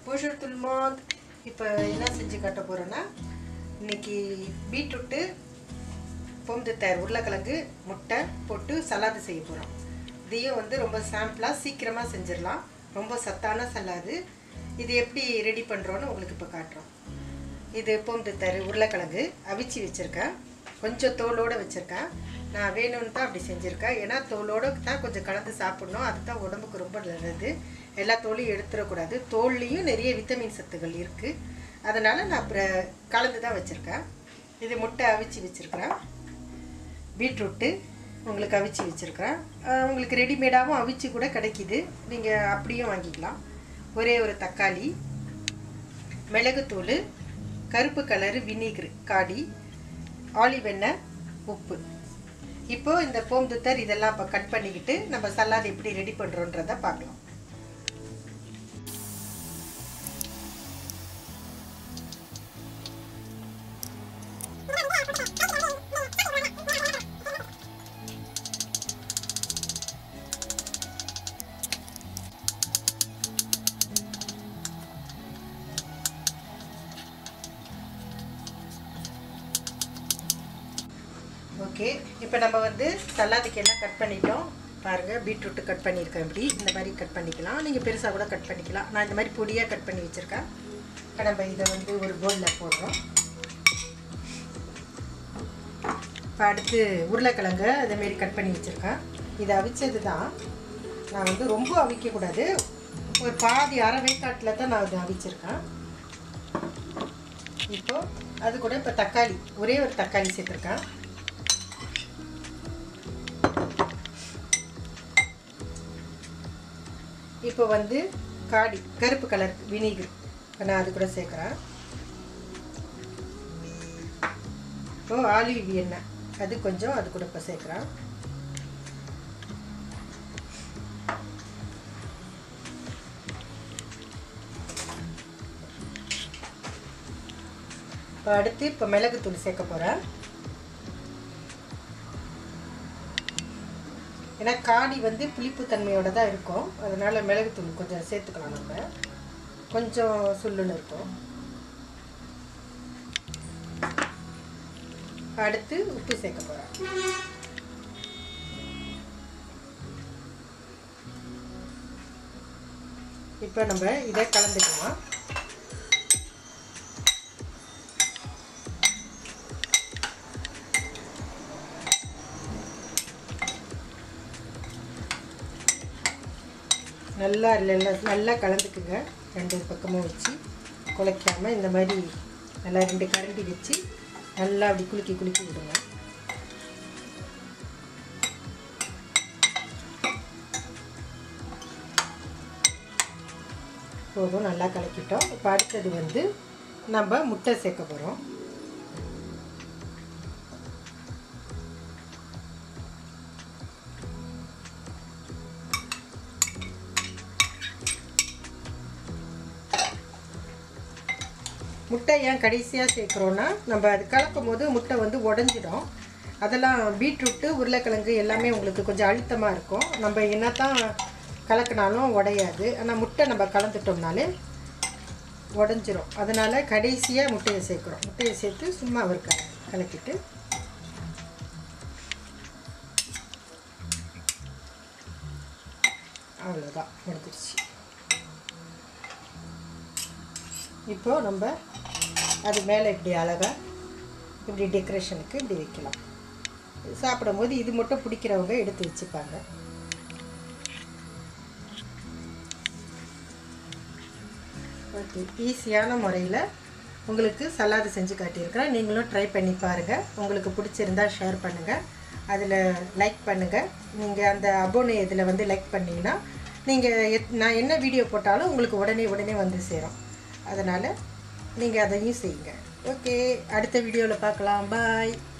posture துல்மாத் இப்போ என்ன செஞ்சு காட்ட போகிறோன்னா இன்னைக்கு பீட்ரூட்டு பொந்து தயார் உருளைக்கிழங்கு முட்டை போட்டு சலாது செய்ய போகிறோம் இதையும் வந்து ரொம்ப சாம்பிளாக சீக்கிரமாக செஞ்சிடலாம் ரொம்ப சத்தான சலாது இது எப்படி ரெடி பண்ணுறோன்னு உங்களுக்கு இப்போ காட்டுறோம் இது பொந்து தரு உருளைக்கிழங்கு அவிச்சு வச்சுருக்கேன் கொஞ்சம் தோலோடு வச்சுருக்கேன் நான் வேணும்னு தான் அப்படி செஞ்சுருக்கேன் ஏன்னா தோலோடு தான் கொஞ்சம் கலந்து சாப்பிட்ணும் அதுதான் உடம்புக்கு ரொம்ப நல்லது எல்லா தோலையும் எடுத்துடக்கூடாது தோல்லையும் நிறைய விட்டமின் சத்துக்கள் இருக்குது அதனால் நான் அப்புறம் கலந்து தான் வச்சுருக்கேன் இது முட்டை அவிச்சு வச்சுருக்கிறேன் பீட்ரூட்டு உங்களுக்கு அவிச்சு வச்சுருக்கிறேன் உங்களுக்கு ரெடிமேடாகவும் அவிச்சு கூட கிடைக்கிது நீங்கள் அப்படியும் வாங்கிக்கலாம் ஒரே ஒரு தக்காளி மிளகுத்தூள் கருப்பு கலரு வினிகர் காடி ஆலிவ் எண்ணெய் உப்பு இப்போ இந்த போம்புத்தர் இதெல்லாம் இப்போ கட் பண்ணிக்கிட்டு நம்ம சலாட் எப்படி ரெடி பண்ணுறோன்றத பார்க்கலாம் ஓகே இப்போ நம்ம வந்து சல்லாதுக்கு என்ன கட் பண்ணிட்டோம் பாருங்கள் பீட்ரூட்டு கட் பண்ணியிருக்கேன் இப்படி இந்த மாதிரி கட் பண்ணிக்கலாம் நீங்கள் பெருசாக கூட கட் பண்ணிக்கலாம் நான் இந்த மாதிரி பொடியாக கட் பண்ணி வச்சுருக்கேன் இப்போ நம்ம இதை வந்து ஒரு போலில் போடுறோம் இப்போ அடுத்து உருளைக்கிழங்கு அதேமாரி கட் பண்ணி வச்சுருக்கேன் இதை அவிச்சது தான் நான் வந்து ரொம்ப அவிக்கக்கூடாது ஒரு பாதி அரை வேக்காட்டில் தான் நான் அதை அவிச்சிருக்கேன் இப்போ அது கூட இப்போ தக்காளி ஒரே ஒரு தக்காளி சேர்த்துருக்கேன் இப்போ வந்து காடி கருப்பு கலர் வினிகர் நான் அது கூட சேர்க்குறேன் இப்போ ஆலிவ் எண்ணெய் அது கொஞ்சம் அது கூட இப்போ சேர்க்குறேன் இப்போ அடுத்து இப்போ மிளகுத்தூள் சேர்க்க போகிறேன் ஏன்னா காடி வந்து புளிப்பு தன்மையோட தான் இருக்கும் அதனால் மிளகுத்தூள் கொஞ்சம் சேர்த்துக்கலாம் நம்ம கொஞ்சம் சுள்ளுன்னு இருக்கும் அடுத்து உப்பு சேர்க்க போகிறேன் இப்போ நம்ம இதை கலந்துக்கலாம் நல்லா நல்லா நல்லா கலந்துக்குங்க ரெண்டு பக்கமும் வச்சு குலைக்காமல் இந்த மாதிரி நல்லா ரெண்டு கரண்டி வச்சு நல்லா அப்படி குலுக்கி குலுக்கி விடுங்க போதும் நல்லா கலக்கிட்டோம் இப்போ அடுத்தது வந்து நம்ம முட்டை சேர்க்க போகிறோம் முட்டை ஏன் கடைசியாக சேர்க்குறோன்னா நம்ம அது கலக்கும் போது முட்டை வந்து உடஞ்சிடும் அதெல்லாம் பீட்ரூட்டு உருளைக்கிழங்கு எல்லாமே உங்களுக்கு கொஞ்சம் அழுத்தமாக இருக்கும் நம்ம என்ன தான் கலக்கினாலும் உடையாது ஆனால் முட்டை நம்ம கலந்துட்டோம்னாலே உடஞ்சிரும் அதனால் கடைசியாக முட்டையை சேர்க்குறோம் முட்டையை சேர்த்து சும்மா அவர் க கலக்கிட்டு அவ்வளோதான் முடிஞ்சிருச்சு இப்போ நம்ம அது மேலே இப்படி அழகாக இப்படி டெக்கரேஷனுக்கு இப்படி வைக்கலாம் சாப்பிடும்போது இது மட்டும் பிடிக்கிறவங்க எடுத்து வச்சுப்பாங்க ஓகே ஈஸியான முறையில் உங்களுக்கு சலாது செஞ்சு காட்டியிருக்கிறேன் நீங்களும் ட்ரை பண்ணி பாருங்கள் உங்களுக்கு பிடிச்சிருந்தா ஷேர் பண்ணுங்கள் அதில் லைக் பண்ணுங்கள் நீங்கள் அந்த அபோனே இதில் வந்து லைக் பண்ணிங்கன்னா நீங்கள் நான் என்ன வீடியோ போட்டாலும் உங்களுக்கு உடனே உடனே வந்து சேரும் அதனால் நீங்கள் அதையும் செய்யுங்க ஓகே அடுத்த வீடியோவில் பார்க்கலாம் பாய்